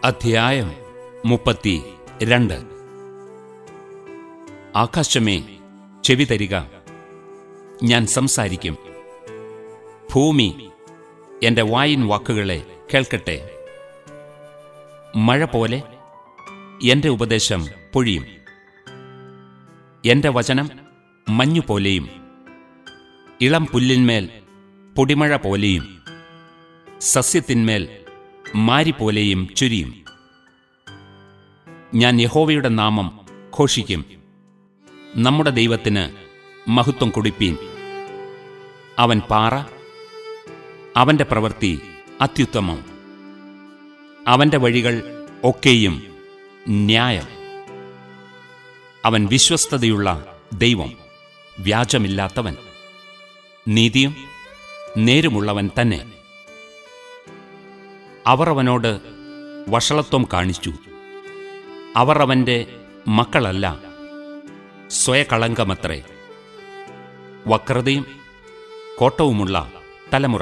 അധ്യായം മുപ്പത്തി രണ്ട് ആകാശമേ ചെവി തരിക ഞാൻ സംസാരിക്കും ഭൂമി എന്റെ വായിൻ വാക്കുകളെ കേൾക്കട്ടെ മഴ പോലെ എന്റെ ഉപദേശം പൊഴിയും എന്റെ വചനം മഞ്ഞുപോലെയും ഇളം പുല്ലിന്മേൽ പൊടിമഴ പോലെയും സസ്യത്തിന്മേൽ മാരി പോലെയും ചുരിയും ഞാൻ യഹോവയുടെ നാമം ഘോഷിക്കും നമ്മുടെ ദൈവത്തിന് മഹത്വം കൊടുപ്പീൻ അവൻ പാറ അവന്റെ പ്രവൃത്തി അത്യുത്തമം അവന്റെ വഴികൾ ഒക്കെയും ന്യായം അവൻ വിശ്വസ്തതയുള്ള ദൈവം വ്യാജമില്ലാത്തവൻ നീതിയും നേരുമുള്ളവൻ തന്നെ അവർ അവനോട് വഷളത്വം കാണിച്ചു അവർ അവന്റെ മക്കളല്ല സ്വയകളങ്കമത്രേ വക്രതയും കോട്ടവുമുള്ള തലമുറ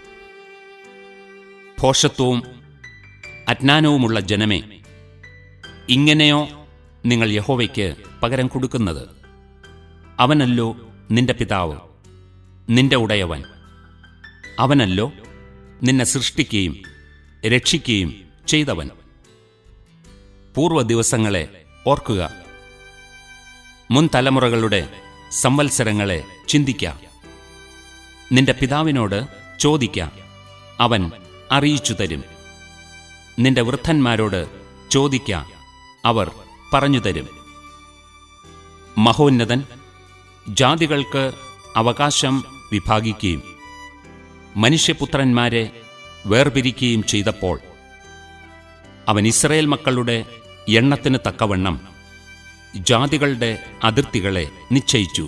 ഭോഷത്വവും അജ്ഞാനവുമുള്ള ജനമേ ഇങ്ങനെയോ നിങ്ങൾ യഹോവയ്ക്ക് പകരം കൊടുക്കുന്നത് അവനല്ലോ നിന്റെ പിതാവ് നിന്റെ ഉടയവൻ അവനല്ലോ നിന്നെ സൃഷ്ടിക്കുകയും രക്ഷിക്കുകയും ചെയ്തവൻ പൂർവ്വ ദിവസങ്ങളെ ഓർക്കുക മുൻ തലമുറകളുടെ സംവത്സരങ്ങളെ ചിന്തിക്ക നിന്റെ പിതാവിനോട് ചോദിക്ക അവൻ അറിയിച്ചു തരും നിന്റെ വൃദ്ധന്മാരോട് ചോദിക്ക അവർ പറഞ്ഞു തരും മഹോന്നതൻ ജാതികൾക്ക് അവകാശം വിഭാഗിക്കുകയും മനുഷ്യപുത്രന്മാരെ വേർപിരിക്കുകയും ചെയ്തപ്പോൾ അവൻ ഇസ്രയേൽ മക്കളുടെ എണ്ണത്തിന് തക്കവണ്ണം ജാതികളുടെ അതിർത്തികളെ നിശ്ചയിച്ചു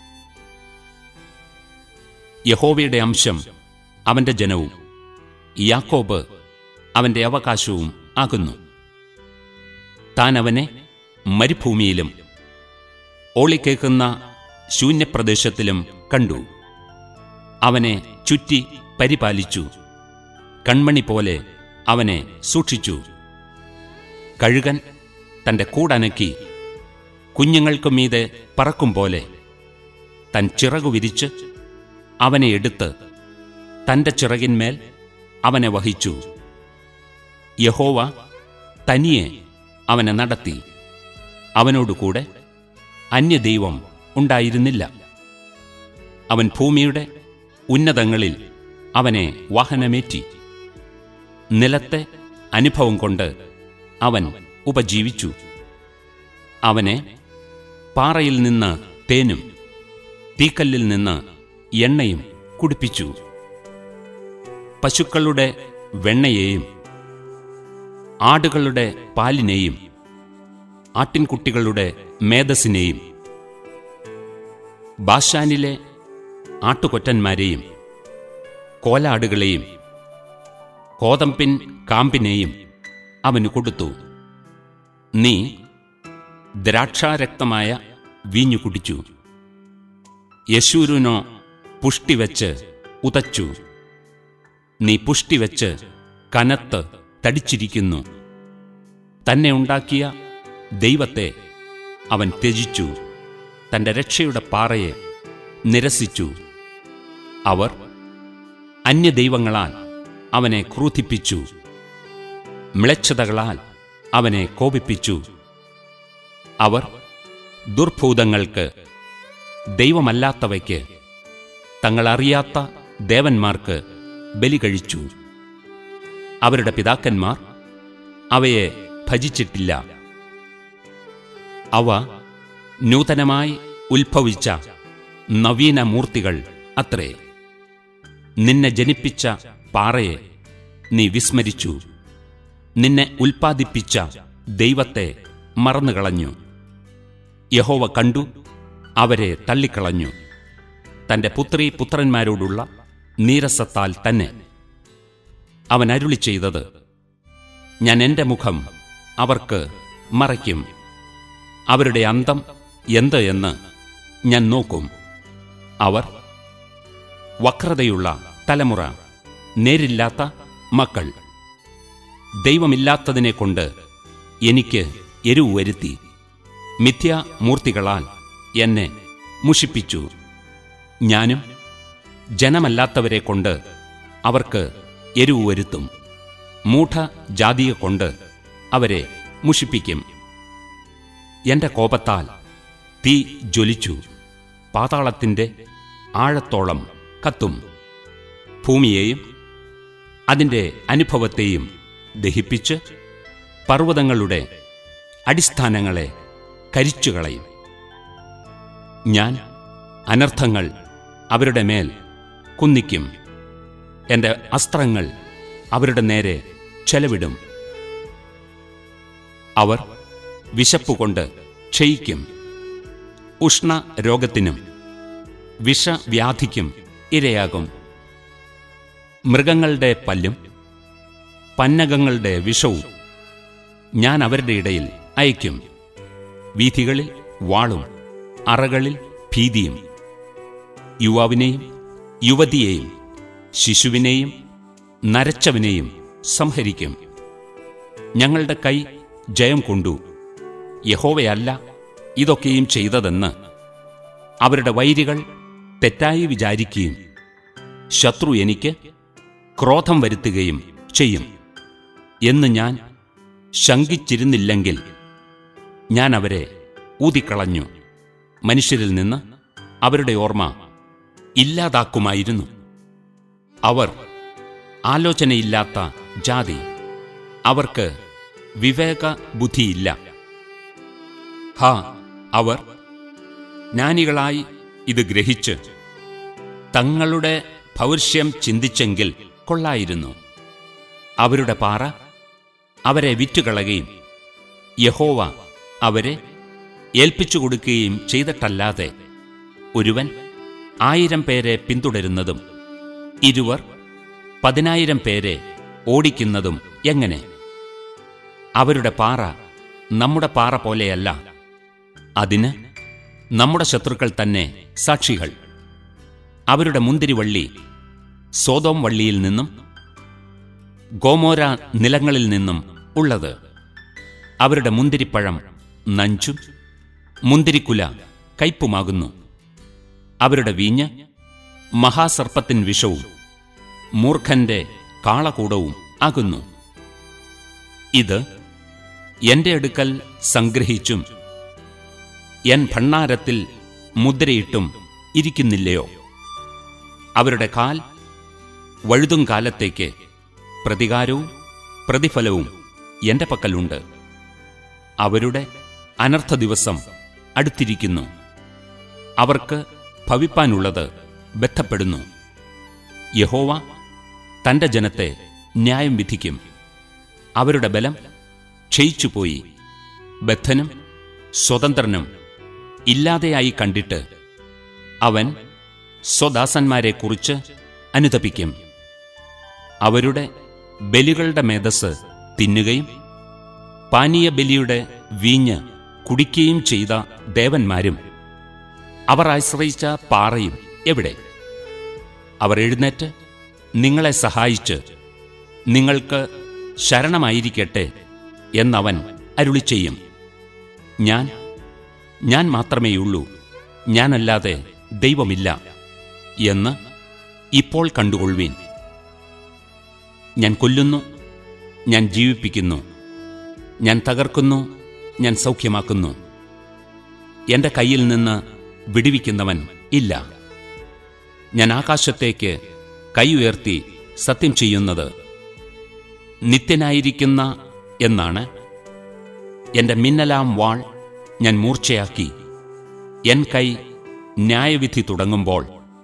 യഹോവയുടെ അംശം അവന്റെ ജനവും യാക്കോബ് അവന്റെ അവകാശവും ആകുന്നു താൻ അവനെ മരുഭൂമിയിലും ഓളിക്കേക്കുന്ന ശൂന്യപ്രദേശത്തിലും കണ്ടു അവനെ ചുറ്റി പരിപാലിച്ചു കൺമണി പോലെ അവനെ സൂക്ഷിച്ചു കഴുകൻ തന്റെ കൂടനക്കി കുഞ്ഞുങ്ങൾക്കു മീതെ പറക്കും പോലെ തൻ ചിറകു വിരിച്ച് അവനെ എടുത്ത് തന്റെ ചിറകിന്മേൽ അവനെ വഹിച്ചു യഹോവ തനിയെ അവനെ നടത്തി അവനോടുകൂടെ അന്യദൈവം ഉണ്ടായിരുന്നില്ല അവൻ ഭൂമിയുടെ ഉന്നതങ്ങളിൽ അവനെ വാഹനമേറ്റി നിലത്തെ അനുഭവം കൊണ്ട് അവൻ ഉപജീവിച്ചു അവനെ പാറയിൽ നിന്ന് തേനും തീക്കല്ലിൽ നിന്ന് എണ്ണയും കുടിപ്പിച്ചു പശുക്കളുടെ വെണ്ണയെയും ആടുകളുടെ പാലിനെയും ആട്ടിൻകുട്ടികളുടെ മേധസ്സിനെയും ബാഷാനിലെ ആട്ടുകൊറ്റന്മാരെയും കോലാടുകളെയും കോതമ്പിൻ കാമ്പിനെയും അവന് കൊടുത്തു നീ ദ്രാക്ഷാരക്തമായ വീഞ്ഞു കുടിച്ചു യശൂരുനോ പുഷ്ടിവെച്ച് ഉതച്ചു നീ പുഷ്ടിവെച്ച് കനത്ത് തടിച്ചിരിക്കുന്നു തന്നെ ഉണ്ടാക്കിയ ദൈവത്തെ അവൻ ത്യജിച്ചു തന്റെ രക്ഷയുടെ പാറയെ നിരസിച്ചു അവർ അന്യദൈവങ്ങളാൽ അവനെ ക്രൂധിപ്പിച്ചു മ്ലേച്ഛതകളാൽ അവനെ കോപിപ്പിച്ചു അവർ ദുർഭൂതങ്ങൾക്ക് ദൈവമല്ലാത്തവയ്ക്ക് തങ്ങളറിയാത്ത ദേവന്മാർക്ക് ബലി കഴിച്ചു അവരുടെ പിതാക്കന്മാർ അവയെ ഭജിച്ചിട്ടില്ല അവ നൂതനമായി ഉത്ഭവിച്ച നവീന മൂർത്തികൾ അത്രേ നിന്നെ ജനിപ്പിച്ച പാറയെ നീ വിസ്മരിച്ചു നിന്നെ ഉൽപ്പാദിപ്പിച്ച ദൈവത്തെ മറന്നുകളഞ്ഞു യഹോവ കണ്ടു അവരെ തള്ളിക്കളഞ്ഞു തന്റെ പുത്രി പുത്രന്മാരോടുള്ള നീരസത്താൽ തന്നെ അവൻ അരുളി ചെയ്തത് ഞാൻ എന്റെ മുഖം അവർക്ക് മറയ്ക്കും അവരുടെ അന്തം എന്ത് എന്ന് ഞാൻ നോക്കും അവർ വക്രതയുള്ള തലമുറ നേരില്ലാത്ത മക്കൾ ദൈവമില്ലാത്തതിനെ കൊണ്ട് എനിക്ക് എരിവ് വരുത്തി മിഥ്യാമൂർത്തികളാൽ എന്നെ മുഷിപ്പിച്ചു ഞാനും ജനമല്ലാത്തവരെ കൊണ്ട് അവർക്ക് എരിവ് വരുത്തും മൂഢ ജാതിയെ കൊണ്ട് അവരെ മുഷിപ്പിക്കും എന്റെ കോപത്താൽ തീ ജ്വലിച്ചു പാതാളത്തിന്റെ ആഴത്തോളം കത്തും ഭൂമിയെയും അതിന്റെ അനുഭവത്തെയും ദഹിപ്പിച്ച് പർവ്വതങ്ങളുടെ അടിസ്ഥാനങ്ങളെ കരിച്ചുകളയും ഞാൻ അനർത്ഥങ്ങൾ അവരുടെ മേൽ കുന്നിക്കും എന്റെ അസ്ത്രങ്ങൾ അവരുടെ നേരെ ചെലവിടും അവർ വിശപ്പുകൊണ്ട് ക്ഷയിക്കും ഉഷ്ണ രോഗത്തിനും വിഷവ്യാധിക്കും ഇരയാകും മൃഗങ്ങളുടെ പല്ലും പന്നകങ്ങളുടെ വിഷവും ഞാൻ അവരുടെ ഇടയിൽ അയക്കും വീഥികളിൽ വാളും അറകളിൽ ഭീതിയും യുവാവിനെയും യുവതിയെയും ശിശുവിനെയും നരച്ചവനെയും സംഹരിക്കും ഞങ്ങളുടെ കൈ ജയം കൊണ്ടു യഹോവയല്ല ഇതൊക്കെയും ചെയ്തതെന്ന് അവരുടെ വൈരികൾ തെറ്റായി വിചാരിക്കുകയും ശത്രു എനിക്ക് ക്രോധം വരുത്തുകയും ചെയ്യും എന്ന് ഞാൻ ശങ്കിച്ചിരുന്നില്ലെങ്കിൽ ഞാൻ അവരെ ഊതിക്കളഞ്ഞു മനുഷ്യരിൽ നിന്ന് അവരുടെ ഓർമ്മ ഇല്ലാതാക്കുമായിരുന്നു അവർ ആലോചനയില്ലാത്ത ജാതി അവർക്ക് വിവേക ബുദ്ധിയില്ല ഹാ അവർ ജ്ഞാനികളായി ഇത് ഗ്രഹിച്ച് തങ്ങളുടെ ഭൗഷ്യം ചിന്തിച്ചെങ്കിൽ കൊള്ളായിരുന്നു അവരുടെ പാറ അവരെ വിറ്റുകളയുകയും യഹോവ അവരെ ഏൽപ്പിച്ചു കൊടുക്കുകയും ചെയ്തിട്ടല്ലാതെ ഒരുവൻ ആയിരം പേരെ പിന്തുടരുന്നതും ഇരുവർ പതിനായിരം പേരെ ഓടിക്കുന്നതും എങ്ങനെ അവരുടെ പാറ നമ്മുടെ പാറ പോലെയല്ല അതിന് നമ്മുടെ ശത്രുക്കൾ തന്നെ സാക്ഷികൾ അവരുടെ മുന്തിരിവള്ളി സോതോം വള്ളിയിൽ നിന്നും ഗോമോര നിലങ്ങളിൽ നിന്നും ഉള്ളത് അവരുടെ മുന്തിരിപ്പഴം നഞ്ചും മുന്തിരിക്കുല കയ്പുമാകുന്നു അവരുടെ വീഞ്ഞ് മഹാസർപ്പത്തിൻ വിഷവും മൂർഖന്റെ കാളകൂടവും ആകുന്നു ഇത് എന്റെ അടുക്കൽ സംഗ്രഹിച്ചും എൻ ഭണ്ണാരത്തിൽ മുദ്രയിട്ടും ഇരിക്കുന്നില്ലയോ അവരുടെ കാൽ വഴുതും കാലത്തേക്ക് പ്രതികാരവും പ്രതിഫലവും എന്റെ പക്കലുണ്ട് അവരുടെ അനർത്ഥ ദിവസം അടുത്തിരിക്കുന്നു അവർക്ക് ഭവിപ്പാനുള്ളത് ബന്ധപ്പെടുന്നു യഹോവ തന്റെ ജനത്തെ ന്യായം വിധിക്കും അവരുടെ ബലം ക്ഷയിച്ചുപോയി ബദ്ധനും സ്വതന്ത്രനും ഇല്ലാതെയായി കണ്ടിട്ട് അവൻ സ്വദാസന്മാരെക്കുറിച്ച് അനുതപിക്കും അവരുടെ ബലികളുടെ മേധസ് തിന്നുകയും പാനീയ ബലിയുടെ വീഞ്ഞ് കുടിക്കുകയും ചെയ്ത ദേവന്മാരും അവർ ആശ്രയിച്ച പാറയും എവിടെ അവർ എഴുന്നേറ്റ് നിങ്ങളെ സഹായിച്ച് നിങ്ങൾക്ക് ശരണമായിരിക്കട്ടെ എന്നവൻ അരുളി ചെയ്യും ഞാൻ ഞാൻ മാത്രമേയുള്ളൂ ഞാനല്ലാതെ ദൈവമില്ല എന്ന് ഇപ്പോൾ കണ്ടുകൊള്ളുവീൻ ഞാൻ കൊല്ലുന്നു ഞാൻ ജീവിപ്പിക്കുന്നു ഞാൻ തകർക്കുന്നു ഞാൻ സൗഖ്യമാക്കുന്നു എന്റെ കയ്യിൽ നിന്ന് വിടുവിക്കുന്നവൻ ഇല്ല ഞാൻ ആകാശത്തേക്ക് കൈ ഉയർത്തി സത്യം ചെയ്യുന്നത് നിത്യനായിരിക്കുന്ന എന്നാണ് എന്റെ മിന്നലാം വാൾ ഞാൻ മൂർച്ചയാക്കി എൻ കൈ ന്യായവിധി തുടങ്ങുമ്പോൾ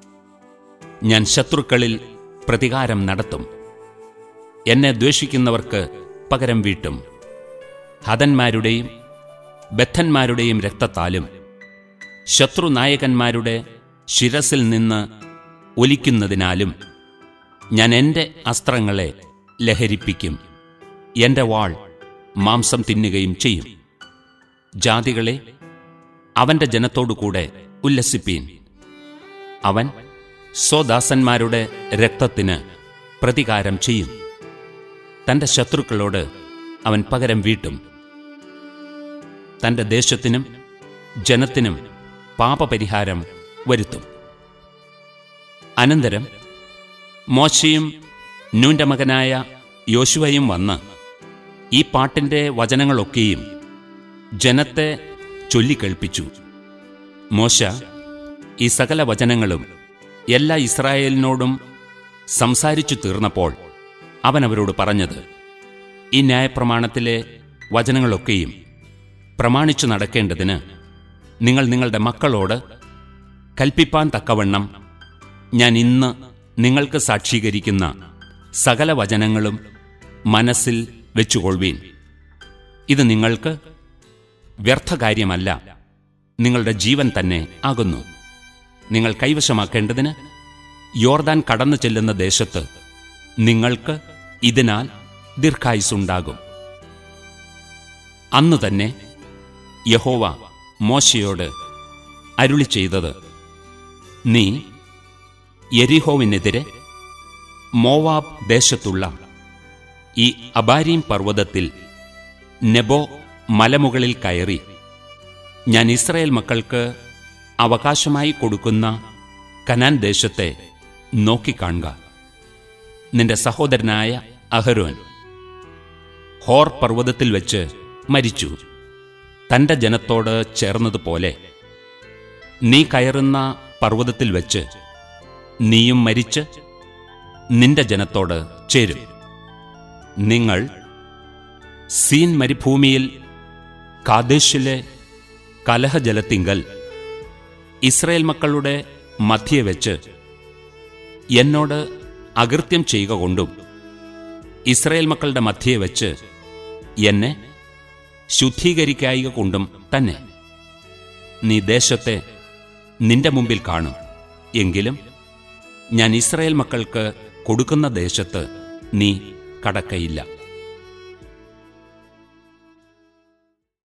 ഞാൻ ശത്രുക്കളിൽ പ്രതികാരം നടത്തും എന്നെ ദ്വേഷിക്കുന്നവർക്ക് പകരം വീട്ടും ഹതന്മാരുടെയും ബദ്ധന്മാരുടെയും രക്തത്താലും ശത്രുനായകന്മാരുടെ ശിരസിൽ നിന്ന് ഒലിക്കുന്നതിനാലും ഞാൻ എൻ്റെ അസ്ത്രങ്ങളെ ലഹരിപ്പിക്കും എൻ്റെ വാൾ മാംസം തിന്നുകയും ചെയ്യും ജാതികളെ അവന്റെ ജനത്തോടുകൂടെ ഉല്ലസിപ്പീൻ അവൻ സ്വദാസന്മാരുടെ രക്തത്തിന് പ്രതികാരം ചെയ്യും തന്റെ ശത്രുക്കളോട് അവൻ പകരം വീട്ടും തന്റെ ദേശത്തിനും ജനത്തിനും പാപപരിഹാരം വരുത്തും അനന്തരം മോശയും നൂന്റെ മകനായ യോശുവയും വന്ന് ഈ പാട്ടിന്റെ വചനങ്ങളൊക്കെയും ജനത്തെ ചൊല്ലിക്കേൾപ്പിച്ചു മോശ ഈ സകല വചനങ്ങളും എല്ലാ ഇസ്രായേലിനോടും സംസാരിച്ചു തീർന്നപ്പോൾ അവൻ അവരോട് പറഞ്ഞത് ഈ ന്യായപ്രമാണത്തിലെ വചനങ്ങളൊക്കെയും പ്രമാണിച്ചു നടക്കേണ്ടതിന് നിങ്ങൾ നിങ്ങളുടെ മക്കളോട് കൽപ്പിപ്പാൻ തക്കവണ്ണം ഞാൻ ഇന്ന് നിങ്ങൾക്ക് സാക്ഷീകരിക്കുന്ന സകല വചനങ്ങളും മനസ്സിൽ വെച്ചുകൊള്ളുവീൻ ഇത് നിങ്ങൾക്ക് വ്യർത്ഥകാര്യമല്ല നിങ്ങളുടെ ജീവൻ തന്നെ ആകുന്നു നിങ്ങൾ കൈവശമാക്കേണ്ടതിന് യോർദാൻ കടന്നു ചെല്ലുന്ന ദേശത്ത് നിങ്ങൾക്ക് ഇതിനാൽ ദീർഘായുസുണ്ടാകും അന്നു തന്നെ യഹോവ മോശയോട് അരുളി ചെയ്തത് നീ യെരിഹോവിനെതിരെ മോവാബ് ദേശത്തുള്ള ഈ അബാരീം പർവ്വതത്തിൽ നെബോ മലമുകളിൽ കയറി ഞാൻ ഇസ്രായേൽ മക്കൾക്ക് അവകാശമായി കൊടുക്കുന്ന കനാൻ ദേശത്തെ നോക്കിക്കാണുക നിന്റെ സഹോദരനായ അഹരോൻ ഹോർ പർവ്വതത്തിൽ വെച്ച് മരിച്ചു തന്റെ ജനത്തോട് ചേർന്നതുപോലെ നീ കയറുന്ന പർവ്വതത്തിൽ വെച്ച് നീയും മരിച്ച് നിന്റെ ജനത്തോട് ചേരും നിങ്ങൾ സീൻ മരുഭൂമിയിൽ കാദേശിലെ കലഹജലത്തിങ്കൽ ഇസ്രയേൽ മക്കളുടെ മധ്യെ വെച്ച് എന്നോട് അകൃത്യം ചെയ്യുക കൊണ്ടും ഇസ്രയേൽ മക്കളുടെ മധ്യെ വെച്ച് എന്നെ ശുദ്ധീകരിക്കായിക കൊണ്ടും തന്നെ നീ ദേശത്തെ നിന്റെ മുമ്പിൽ കാണും എങ്കിലും ഞാൻ ഇസ്രയേൽ മക്കൾക്ക് കൊടുക്കുന്ന ദേശത്ത് നീ കടക്കയില്ല